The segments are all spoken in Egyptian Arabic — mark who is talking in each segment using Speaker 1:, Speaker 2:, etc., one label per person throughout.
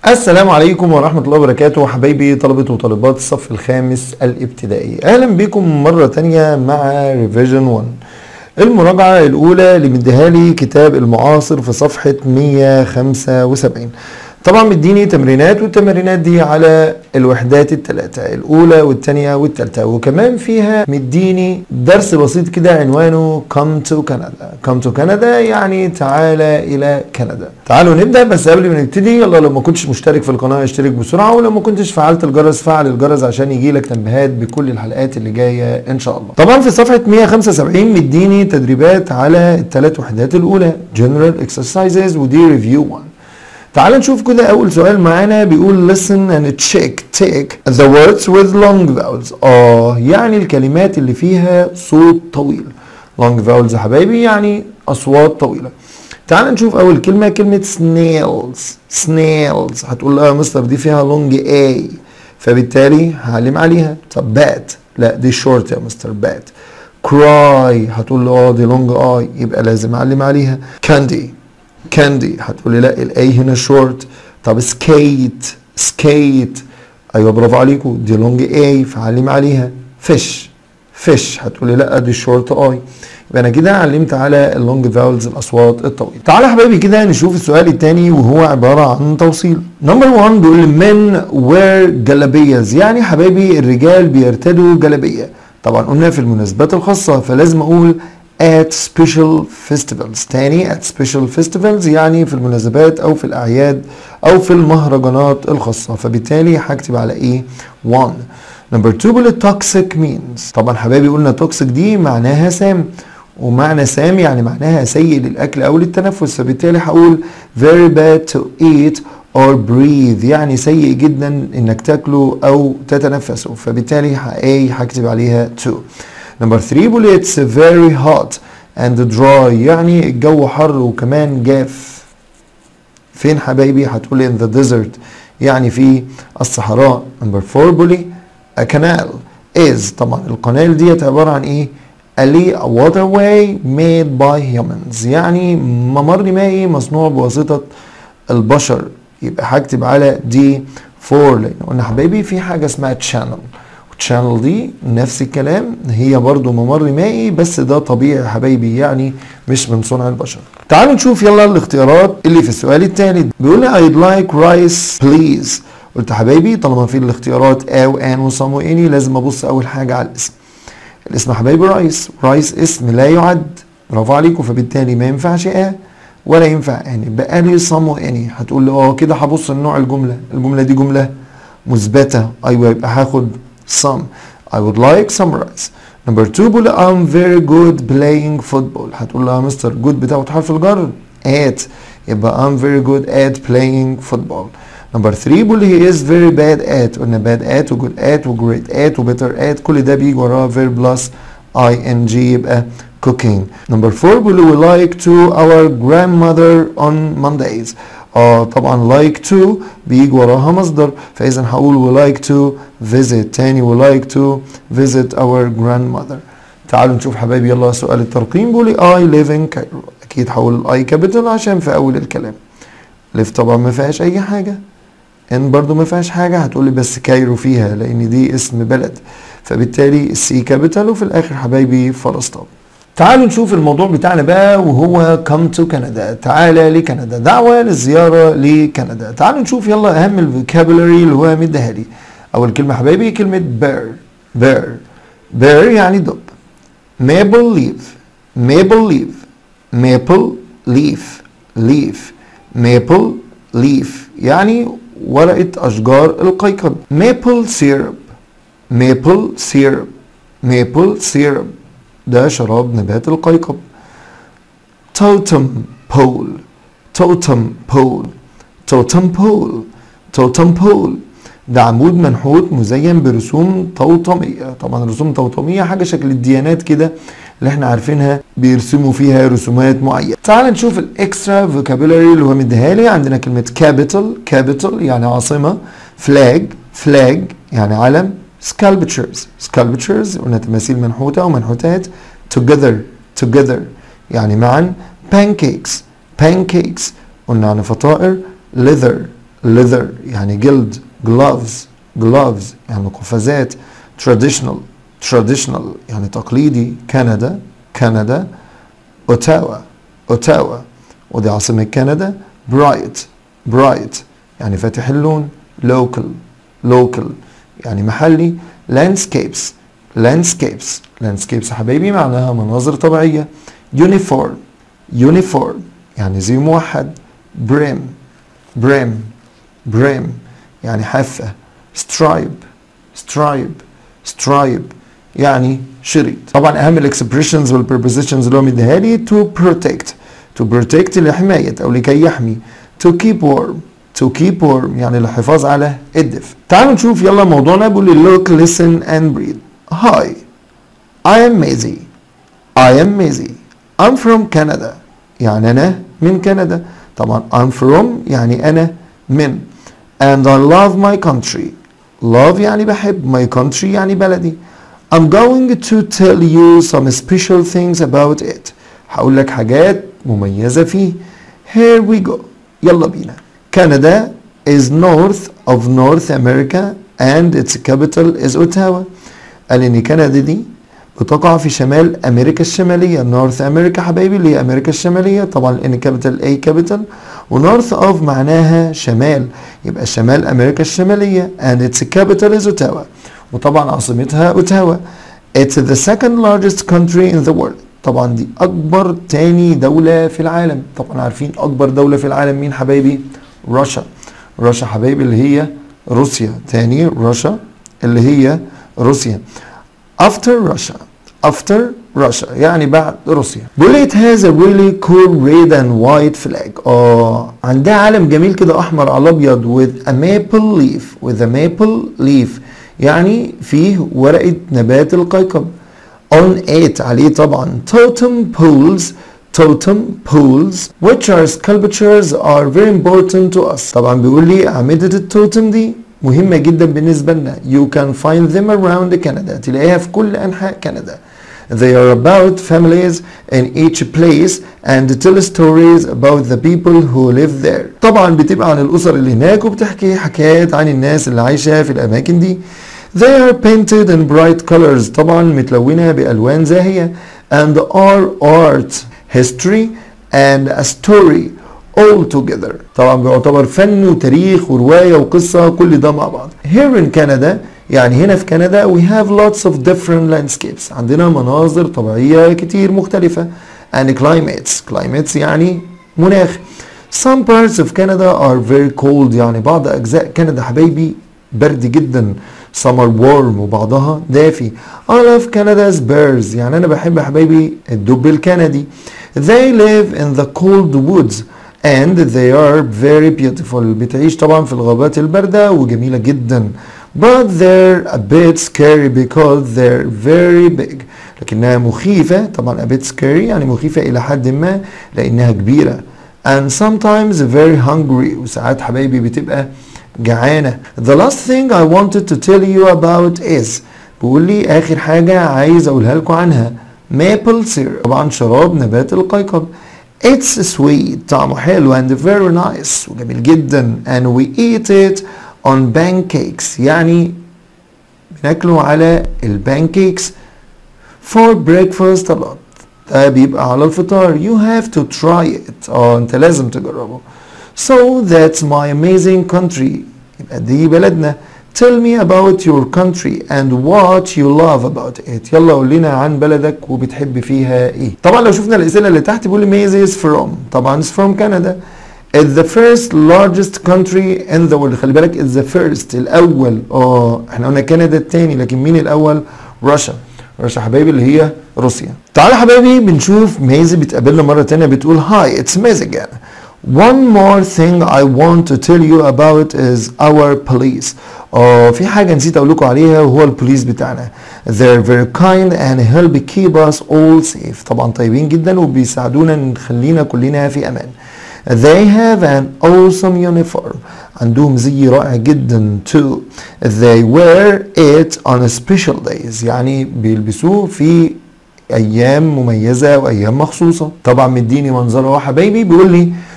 Speaker 1: السلام عليكم ورحمة الله وبركاته حبايبي طلبة وطالبات الصف الخامس الابتدائي أهلا بكم مرة تانية مع ريفيجن 1 المراجعة الأولى اللي مديها لي كتاب المعاصر في صفحة 175 طبعا مديني تمرينات والتمرينات دي على الوحدات الثلاثة الأولى والثانية والثالثة وكمان فيها مديني درس بسيط كده عنوانه Come to Canada Come to Canada يعني تعالى إلى كندا تعالوا نبدأ بس قبل ما نبتدي يلا لو ما كنتش مشترك في القناة اشترك بسرعة ولو ما كنتش فعلت الجرس فعل الجرس عشان يجيلك تنبيهات بكل الحلقات اللي جاية إن شاء الله طبعا في صفحة 175 مديني تدريبات على الثلاث وحدات الأولى General Exercises ودي Review 1 تعال نشوف كده اول سؤال معانا بيقول listen and check take the words with long vowels اه يعني الكلمات اللي فيها صوت طويل long vowels يا حبايبي يعني اصوات طويله تعال نشوف اول كلمه كلمه snails snails هتقول لها يا مستر دي فيها long a فبالتالي هعلم عليها طب bat لا دي short يا مستر bat cry هتقول له اه دي long i يبقى لازم اعلم عليها candy كاندي هتقولي لا الاي هنا شورت طب سكيت سكيت ايوه برافو عليكم دي لونج اي فعلم عليها فيش فيش هتقولي لا دي شورت اي يبقى انا كده علمت على اللونج فاولز الاصوات الطويله تعالى يا حبايبي كده نشوف السؤال الثاني وهو عباره عن توصيل نمبر 1 بيقول من وير جلابيز يعني حبايبي الرجال بيرتدوا جلابيه طبعا قلنا في المناسبات الخاصه فلازم اقول at special festivals تاني at special festivals يعني في المناسبات او في الاعياد او في المهرجانات الخاصة فبالتالي هكتب على ايه 1 نمبر 2 بيقول toxic means طبعا حبايبي قلنا toxic دي معناها سام ومعنى سام يعني معناها سيء للاكل او للتنفس فبالتالي هقول very bad to eat or breathe يعني سيء جدا انك تاكله او تتنفسه فبالتالي A هكتب عليها 2 نمبر 3 بيقول it's very hot and dry يعني الجو حر وكمان جاف فين حبايبي هتقولي in the desert يعني في الصحراء نمبر 4 بيقول a canal is طبعا القنال ديت عبارة عن ايه قال لي a waterway made by humans يعني ممر مائي مصنوع بواسطة البشر يبقى هكتب على دي 4 لان قلنا حبايبي في حاجة اسمها channel الشانل دي نفس الكلام هي برضو ممر مائي بس ده طبيعي يا حبايبي يعني مش من صنع البشر تعالوا نشوف يلا الاختيارات اللي في السؤال الثالث بيقول لي I'd like rice please قلت يا حبايبي طالما في الاختيارات A وان وصم واني لازم ابص اول حاجه على الاسم الاسم يا حبايبي رايس رايس اسم لا يعد برافو عليكم فبالتالي ما ينفعش A ولا ينفع اني بقى لي صم واني هتقول لي اه كده هبص لنوع الجمله الجمله دي جمله مثبته ايوه يبقى هاخد some I would like some rice number two بقول I'm very good playing football هتقول لها مستر good بتاخد حرف الجر at يبقى I'm very good at playing football number three بقول he is very bad at قلنا bad at و good at و great at و better at كل ده بيجي وراه verb plus ing يبقى cooking number four بقول we like to our grandmother on Mondays اه طبعا like to بيجي وراها مصدر فاذا هقول we like to visit تاني we like to visit our grandmother تعالوا نشوف حبايبي يلا سؤال الترقيم بيقول I live in Cairo اكيد هقول الاي كابيتال عشان في اول الكلام live طبعا ما فيهاش اي حاجه ان برضو ما فيهاش حاجه هتقولي بس كايرو فيها لان دي اسم بلد فبالتالي السي كابيتال وفي الاخر حبايبي فلسطين تعالوا نشوف الموضوع بتاعنا بقى وهو come to Canada تعالى لكندا دعوة للزيارة لكندا تعالوا نشوف يلا أهم الفوكابولري اللي هو مديها لي أول كلمة حبايبي كلمة bear bear bear يعني دب maple leaf maple leaf maple leaf leaf maple leaf يعني ورقة أشجار القيقب maple syrup maple syrup maple syrup ده شراب نبات القيقب totem pole totem pole totem pole totem pole ده عمود منحوت مزين برسوم طوطمية طبعا رسوم طوطمية حاجة شكل الديانات كده اللي احنا عارفينها بيرسموا فيها رسومات معينة تعال نشوف الاكسترا فوكابولاري اللي هو مديها لي عندنا كلمة capital capital يعني عاصمة flag flag يعني علم sculptures sculptures قلنا تماثيل منحوتة ومنحوتات together together يعني معا pancakes pancakes قلنا عن فطائر leather leather يعني جلد gloves gloves يعني قفازات traditional traditional يعني تقليدي كندا كندا اوتاوا اوتاوا ودي عاصمة كندا برايت برايت يعني فاتح اللون local local يعني محلي landscapes landscapes landscapes يا حبايبي معناها مناظر طبيعية uniform uniform يعني زي موحد brim brim brim يعني حافة stripe stripe stripe يعني شريط طبعا اهم الاكسبريشنز والبربوزيشنز اللي هو مديها لي to protect to protect لحماية او لكي يحمي to keep warm to keep warm يعني الحفاظ على الدفء تعالوا نشوف يلا موضوعنا بيقول لي look listen and breathe hi I am Maisie I am Maisie I'm from Canada يعني أنا من كندا طبعا I'm from يعني أنا من and I love my country love يعني بحب my country يعني بلدي I'm going to tell you some special things about it هقول لك حاجات مميزة فيه here we go يلا بينا Canada is north of North America and its capital is Ottawa قال ان كندا دي بتقع في شمال امريكا الشماليه نورث امريكا حبايبي اللي هي امريكا الشماليه طبعا ان كابيتال اي كابيتال ونورث اوف معناها شمال يبقى شمال امريكا الشماليه and its capital is Ottawa وطبعا عاصمتها اوتاوا It's the second largest country in the world طبعا دي اكبر تاني دولة في العالم طبعا عارفين اكبر دولة في العالم مين حبايبي روسيا روسيا حبايبي اللي هي روسيا تاني روسيا اللي هي روسيا after Russia after Russia يعني بعد روسيا بيقول it has a really cool red and white flag اه عندها علم جميل كده احمر على ابيض with a maple leaf with a maple leaf يعني فيه ورقة نبات القيقب on it عليه طبعا totem poles totem poles which are sculptures are very important to us طبعا بيقول لي أعمدة التوتم دي مهمة جدا بالنسبة لنا you can find them around Canada تلاقيها في كل أنحاء كندا They are about families in each place and tell stories about the people who live there. طبعا بتبقى عن الأسر اللي هناك وبتحكي حكايات عن الناس اللي عايشة في الأماكن دي. They are painted in bright colors طبعا متلونة بألوان زاهية and are art, history and a story all together طبعا بيعتبر فن وتاريخ ورواية وقصة كل ده مع بعض here in Canada يعني هنا في كندا we have lots of different landscapes عندنا مناظر طبيعية كتير مختلفة and climates climates يعني مناخ some parts of Canada are very cold يعني بعض أجزاء كندا حبايبي برد جدا some are warm وبعضها دافي I love Canada's birds يعني أنا بحب حبايبي الدب الكندي they live in the cold woods and they are very beautiful بتعيش طبعا في الغابات الباردة وجميلة جدا but they're a bit scary because they're very big لكنها مخيفة طبعا a bit scary يعني مخيفة إلى حد ما لأنها كبيرة and sometimes very hungry وساعات حبايبي بتبقى جعانة the last thing I wanted to tell you about is بيقول لي آخر حاجة عايز أقولها لكم عنها maple syrup طبعا شراب نبات القيقب It's sweet طعمه حلو and very nice وجميل جدا and we eat it on pancakes يعني بناكله على البانكيكس for breakfast a lot ده بيبقى على الفطار you have to try it اه انت لازم تجربه so that's my amazing country يبقى دي بلدنا tell me about your country and what you love about it يلا قول لنا عن بلدك وبتحب فيها ايه طبعا لو شفنا الاسئله اللي تحت بيقول ميزي is from طبعا is from Canada It's the first largest country in the world خلي بالك it's the first الأول اه احنا قلنا كندا التاني لكن مين الأول؟ روسيا روسيا حبايبي اللي هي روسيا تعالى حبايبي بنشوف ميزي بتقابلنا مرة تانية بتقول هاي it's ميزي again One more thing I want to tell you about is our police. اه في حاجة نسيت أقول لكم عليها وهو البوليس بتاعنا. They're very kind and help keep us all safe. طبعا طيبين جدا وبيساعدونا نخلينا كلنا في أمان. They have an awesome uniform. عندهم زي رائع جدا too. They wear it on special days. يعني بيلبسوه في ايام مميزه وايام مخصوصه طبعا مديني منظره حبايبي بيقول لي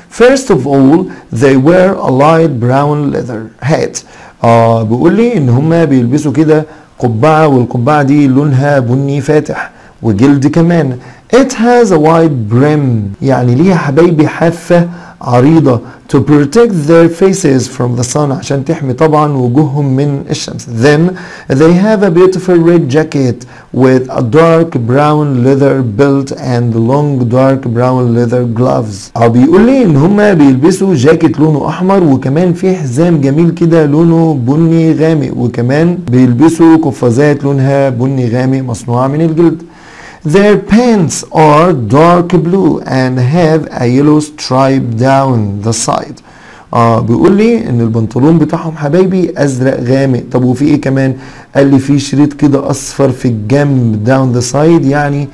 Speaker 1: first of all they wear a light brown leather hat اه بيقول لي ان هما بيلبسوا كده قبعة والقبعة دي لونها بني فاتح وجلد كمان it has a wide brim يعني ليها حبايبي حافة عريضة to protect their faces from the sun عشان تحمي طبعا وجوههم من الشمس then they have a beautiful red jacket with a dark brown leather belt and long dark brown leather gloves اه بيقول لي ان هما بيلبسوا جاكيت لونه احمر وكمان في حزام جميل كده لونه بني غامق وكمان بيلبسوا قفازات لونها بني غامق مصنوعة من الجلد Their pants are dark blue and have a yellow stripe down the side. اه بيقول لي ان البنطلون بتاعهم حبايبي ازرق غامق طب وفي ايه كمان قال لي في شريط كده اصفر في الجنب down the side يعني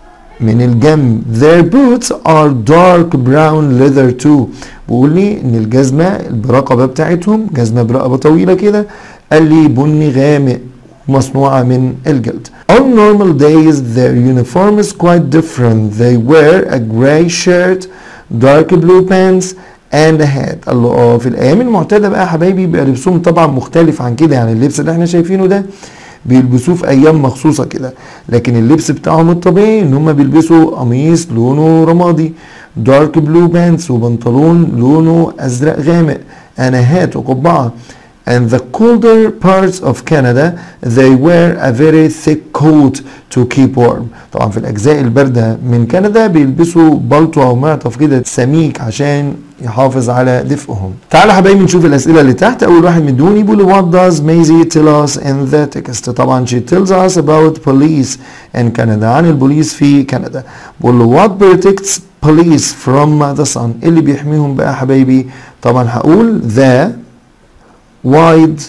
Speaker 1: من الجنب their boots are dark brown leather too بيقول لي ان الجزمه البرقبه بتاعتهم جزمه برقبه طويله كده قال لي بني غامق مصنوعة من الجلد. On normal days their uniform is quite different. They wear a gray shirt, dark blue pants and a hat. الله اه في الأيام المعتادة بقى يا حبايبي بيبقى لبسهم طبعا مختلف عن كده يعني اللبس اللي احنا شايفينه ده بيلبسوه في أيام مخصوصة كده لكن اللبس بتاعهم الطبيعي إن هم بيلبسوا قميص لونه رمادي دارك بلو بانس وبنطلون لونه أزرق غامق أنا هات وقبعة and the colder parts of Canada they wear a very thick coat to keep warm طبعا في الاجزاء البارده من كندا بيلبسوا بلطو او معطف كده سميك عشان يحافظ على دفئهم تعالى حبايبي نشوف الاسئله اللي تحت اول واحد من دول بيقول what does Maisie tell us in the text طبعا she tells us about police in Canada عن البوليس في كندا بقول له what protects police from the sun إيه اللي بيحميهم بقى حبايبي طبعا هقول the wide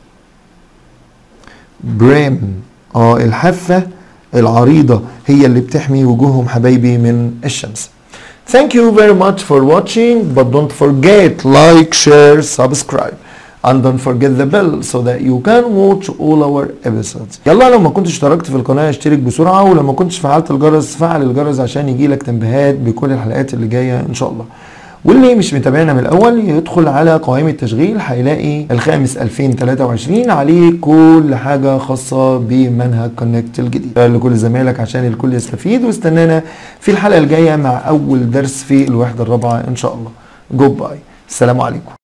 Speaker 1: brim اه الحافة العريضة هي اللي بتحمي وجوههم حبايبي من الشمس Thank you very much for watching but don't forget like, share, subscribe and don't forget the bell so that you can watch all our episodes يلا لو ما كنتش اشتركت في القناة اشترك بسرعة ولو ما كنتش فعلت الجرس فعل الجرس عشان يجيلك تنبيهات بكل الحلقات اللي جاية ان شاء الله واللي مش متابعنا من الاول يدخل على قوائم التشغيل هيلاقي الخامس 2023 عليه كل حاجه خاصه بمنهج كونكت الجديد لكل زمايلك عشان الكل يستفيد واستنانا في الحلقه الجايه مع اول درس في الوحده الرابعه ان شاء الله جود باي السلام عليكم